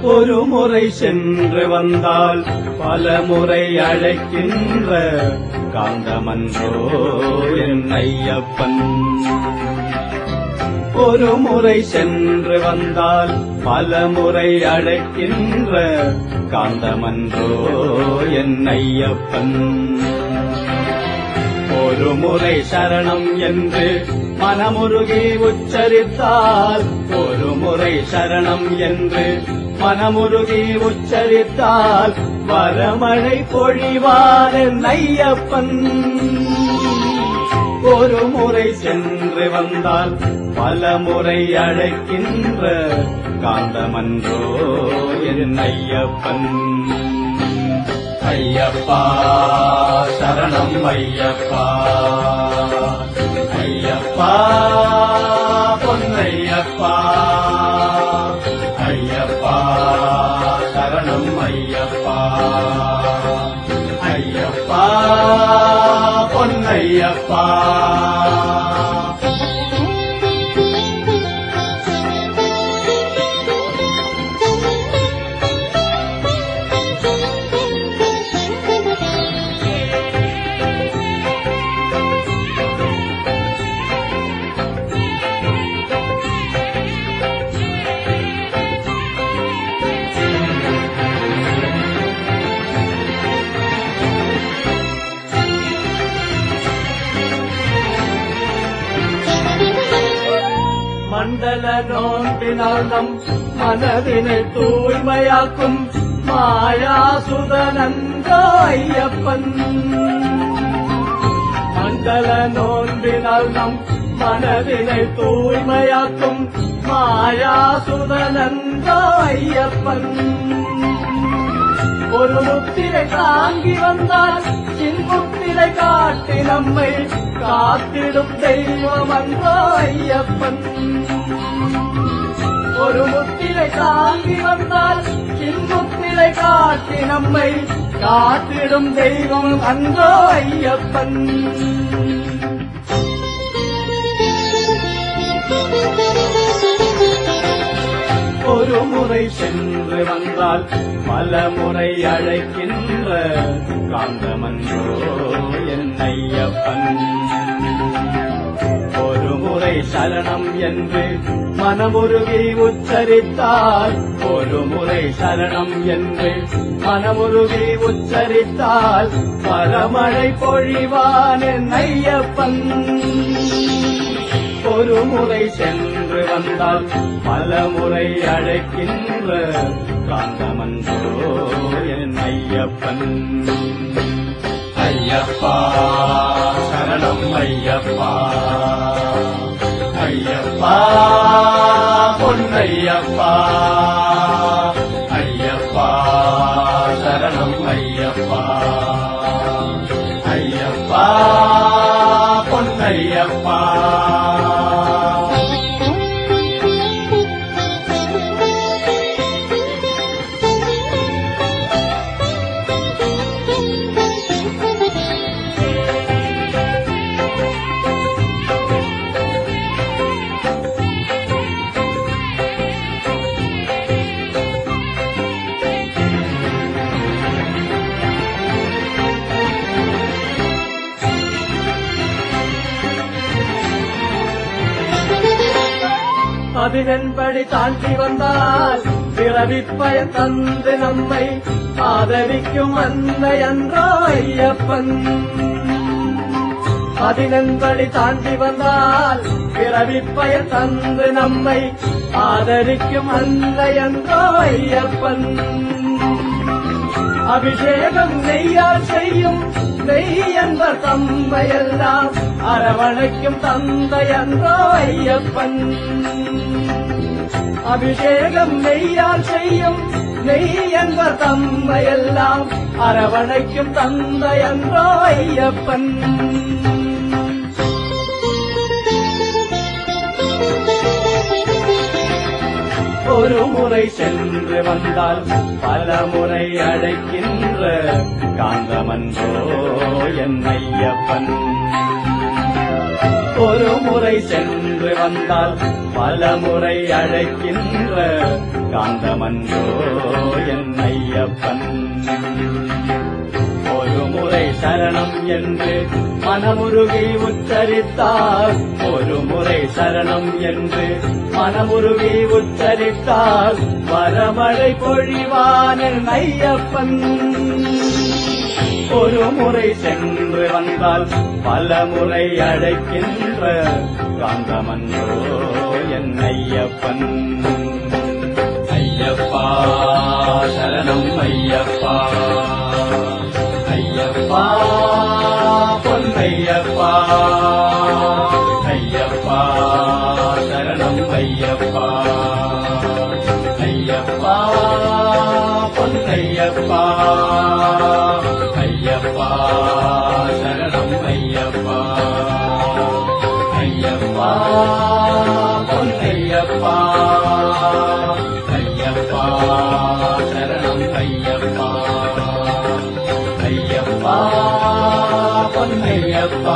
ஒரு முறை சென்று வந்தால் பல முறை அழைக்கின்ற காந்தமன்றோ என் ஐயப்பன் ஒரு முறை சென்று வந்தால் பல முறை அழைக்கின்ற காந்தமன்றோ என் ஐயப்பன் ஒரு முறை சரணம் என்று மனமுருகி உச்சரித்தால் ஒரு முறை சரணம் என்று மனமுருகி உச்சரித்தால் வரமழை பொழிவார் என் ஐயப்பன் ஒரு முறை சென்று வந்தால் பல முறை அழைக்கின்ற காந்தமன்றோ என் ஐயப்பன் ஐயப்பா சரணம் ஐயப்பா ஐயப்பா பொன்னையப்பா ஐயப்பா சரணம் ஐயப்பா ஐயப்பா பொன்னையப்பா மண்டல நோன்பினால் நம் மனதினை தூய்மையாக்கும் மாயாசுதனந்தோ ஐயப்பன் மண்டல நோன்பினால் நம் மனதினை தூய்மையாக்கும் மாயாசுதனந்தோ ஐயப்பன் ஒரு முத்திரை தாங்கி வந்தால் சின்முத்திரை காட்டி நம்மை காத்திடும் தெய்வம் அன்றோ ஐயப்பன் ஒரு முத்திரை தாங்கி வந்தால் சின்முத்திரை காட்டி நம்மை காத்திடும் தெய்வம் அன்றோ ஐயப்பன் ஒரு முறை சென்று வந்தால் பல முறை அழைக்கின்ற காந்தமன்றோ என் ஐயப்பன் ஒரு முறை சரணம் என்று மனமுருகி உச்சரித்தால் ஒரு முறை சரணம் என்று மனமுருகி உச்சரித்தால் பரமழை பொழிவான் என் ஐயப்பன் ஒரு முறை சென்று வந்தால் பல முறை அழைக்கின்ற காந்தமன்றோ என் ஐயப்பன் ஐயப்பா சரணம் ஐயப்பா ஐயப்பா பொன்னையப்பா ஐயப்பா சரணம் ஐயப்பா ஐயப்பா பொன்னையப்பா பதினெண்படி தாண்டி வந்தால் பிறவி பயன் தந்து நம்மை ஆதரிக்கும் அன்னை அன்றோ ஐயப்பன் பதினெண்படி தாண்டி வந்தால் பிறவி பயன் தந்து நம்மை ஆதரிக்கும் அன்னை அன்றோ ஐயப்பன் அபிஷேகம் நெய்யால் செய்யும் நெய் என்பர் தம்மையெல்லாம் அரவணைக்கும் தந்தை அன்றோ ஐயப்பன் அபிஷேகம் நெய்யால் செய்யும் நெய் என்பர் தம்மையெல்லாம் அரவணைக்கும் தந்தை அன்றோ ஐயப்பன் ஒரு முறை சென்று வந்தால் பல முறை அழைக்கின்ற காந்தமன்றோ என் ஐயப்பன் ஒரு முறை சென்று வந்தால் பல முறை அழைக்கின்ற காந்தமன்றோ என் ஐயப்பன் ஒரு முறை சரணம் என்று மனமுருகி உச்சரித்தார் ஒரு முறை சரணம் என்று மனமுருகி உச்சரித்தார் வரமழை பொழிவான ஐயப்பன் ஒரு முறை சென்று வந்தால் பல முறை அழைக்கின்ற காந்தமன்றோ என் ஐயப்பன் ஐயப்பா சரணம் ஐயப்பா ஐயப்பா பொன்னையப்பா ஐயப்பா சரணம் ஐயப்பா ஐயப்பா பொன்னையப்பா ஐயப்பா சரணம் ஐயப்பா ஐயப்பா பொன்னையப்பா ஐயப்பா சரணம் ஐயப்பா ஐயப்பா பொன்னையப்பா